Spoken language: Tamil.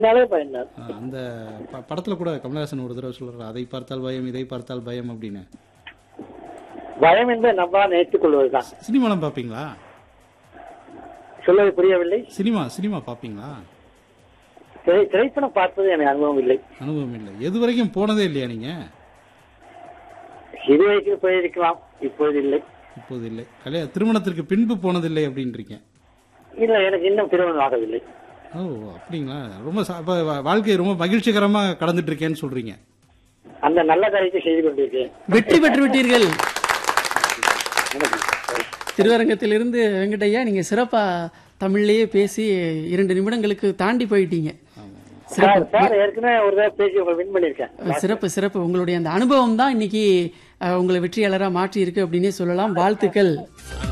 பயந்தாலே பயந்தார் ஆ, அந்த ப- படத்துல கூட கமலஹாசன் ஒரு தடவை சொல்றாரு அதை பார்த்தால் பயம் இதை பார்த்தால் பயம் அப்படின்னு பயம் என்பதை நம்மளால் நினைத்துக் கொள்வதுதான் சினிமாலாம் பாப்பீங்களா சொல்வது புரியவில்லை சினிமா சினிமா பாப்பீங்களா திரை திரைப்படம் பார்ப்பது எனக்கு அனுபவம் இல்லை அனுபவம் இல்லை எது வரைக்கும் போனதே இல்லையா நீங்க சிறு வயசில் போயிருக்கலாம் இப்பொழுது இல்லை இப்போது இல்லை கல்யாண திருமணத்திற்கு பின்பு போனதில்லை அப்படின்றீங்க இல்லை எனக்கு இன்னும் திருமணம் ஆகவில்லை ஓ அப்படிங்களா ரொம்ப ச- அப்ப வா- வாழ்க்கை ரொம்ப மகிழ்ச்சிகரமா கடந்துட்டு இருக்கேன்னு சொல்றீங்க அந்த நல்ல காரியத்தை செய்து கொண்டிருக்கேன் வெற்றி பெற்று விட்டீர்கள் திருவரங்கத்திலிருந்து வெங்கடையா நீங்க சிறப்பா தமிழ்லயே பேசி இரண்டு நிமிடங்களுக்கு தாண்டி போயிட்டீங்க சார் சார் ஏற்கனவே ஒரு தடவை பேசி உங்களை வின் பண்ணியிருக்கேன் சிறப்பு சிறப்பு உங்களுடைய அந்த அனுபவம் தான் இன்னைக்கு அஹ், உங்களை வெற்றியாளரா மாற்றி இருக்கு அப்படின்னே சொல்லலாம் வாழ்த்துக்கள்